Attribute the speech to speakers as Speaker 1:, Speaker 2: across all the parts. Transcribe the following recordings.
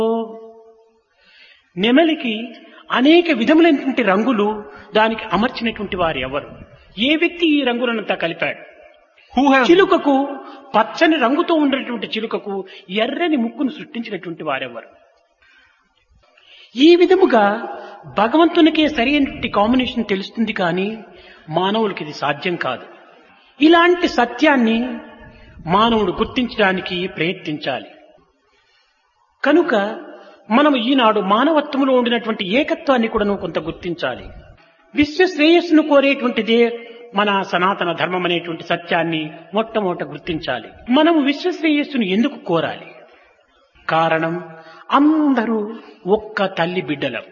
Speaker 1: నెమలికి అనేక విధములైనటువంటి రంగులు దానికి అమర్చినటువంటి వారు ఎవరు ఏ వ్యక్తి ఈ రంగులనంతా కలిపాడు
Speaker 2: Who has
Speaker 1: చిలుకకు పచ్చని రంగుతో ఉండేటువంటి చిలుకకు ఎర్రని ముక్కును సృష్టించినటువంటి వారెవరు ఈ విధముగా భగవంతునికే సరైనటువంటి కాంబినేషన్ తెలుస్తుంది కానీ మానవులకి ఇది సాధ్యం కాదు ఇలాంటి సత్యాన్ని మానవుడు గుర్తించడానికి ప్రయత్నించాలి కనుక మనం ఈనాడు మానవత్వంలో ఉండినటువంటి ఏకత్వాన్ని కూడా కొంత గుర్తించాలి విశ్వ శ్రేయస్సును కోరేటువంటిదే మన సనాతన ధర్మం అనేటువంటి సత్యాన్ని మొట్టమొదట గుర్తించాలి మనం విశ్వ శ్రేయస్సును ఎందుకు కోరాలి కారణం అందరూ ఒక్క తల్లి బిడ్డలం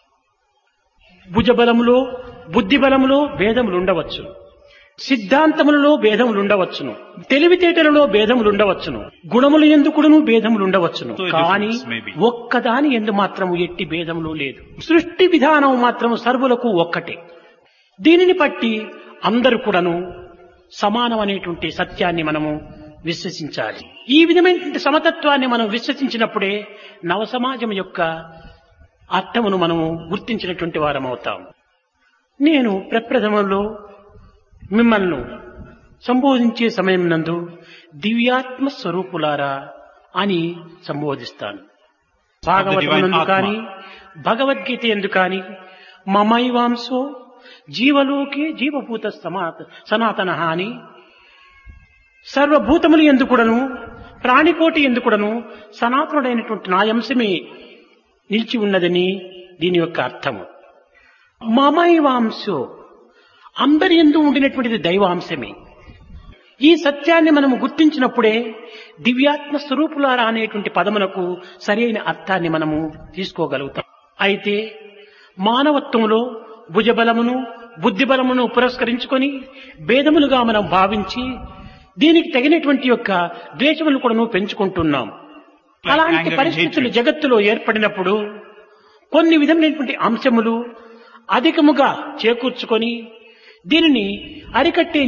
Speaker 1: భుజబలములో బుద్ధి బలములో భేదములు ఉండవచ్చు సిద్ధాంతములలో భేదములు ఉండవచ్చును తెలివితేటలలో భేదములు ఉండవచ్చును గుణములు ఎందుకుడును భేదములు ఉండవచ్చును
Speaker 2: So a
Speaker 1: కానీ
Speaker 2: difference may be.
Speaker 1: ఒక్కదాని ఎందు మాత్రము ఎట్టి భేదములు లేదు సృష్టి విధానం మాత్రము సర్వులకు ఒక్కటే దీనిని బట్టి అందరూ కూడాను సమానం అనేటువంటి సత్యాన్ని మనము విశ్వసించాలి ఈ విధమైనటువంటి సమతత్వాన్ని మనం విశ్వసించినప్పుడే నవ సమాజం యొక్క అర్థమును మనము గుర్తించినటువంటి వారం అవుతాం నేను ప్రప్రథమంలో మిమ్మల్ని సంబోధించే సమయం నందు దివ్యాత్మ స్వరూపులారా అని సంబోధిస్తాను భాగవతం
Speaker 2: divine
Speaker 1: నందు
Speaker 2: Atma.
Speaker 1: కానీ భగవద్గీత ఎందు కానీ మమైవాంశో జీవలోకే జీవభూత సమాత సనాతన అని సర్వభూతములు ఎందుకుడను ప్రాణికోటి ఎందుకుడను సనాతనుడైనటువంటి నా అంశమే నిలిచి ఉన్నదని దీని యొక్క అర్థము మమైవాంశో అందరి ఎందు ఉండినటువంటిది దైవాంశమే ఈ సత్యాన్ని మనము గుర్తించినప్పుడే దివ్యాత్మ స్వరూపులారా అనేటువంటి పదమునకు సరైన అర్థాన్ని మనము తీసుకోగలుగుతాం అయితే మానవత్వంలో భుజబలమును బుద్ధిబలమును పురస్కరించుకొని భేదములుగా మనం భావించి దీనికి తగినటువంటి యొక్క ద్వేషములు కూడా పెంచుకుంటున్నాం అలాంటి
Speaker 2: anger and
Speaker 1: పరిస్థితులు
Speaker 2: hatred.
Speaker 1: జగత్తులో ఏర్పడినప్పుడు కొన్ని విధమైనటువంటి అంశములు అధికముగా చేకూర్చుకొని దీనిని అరికట్టే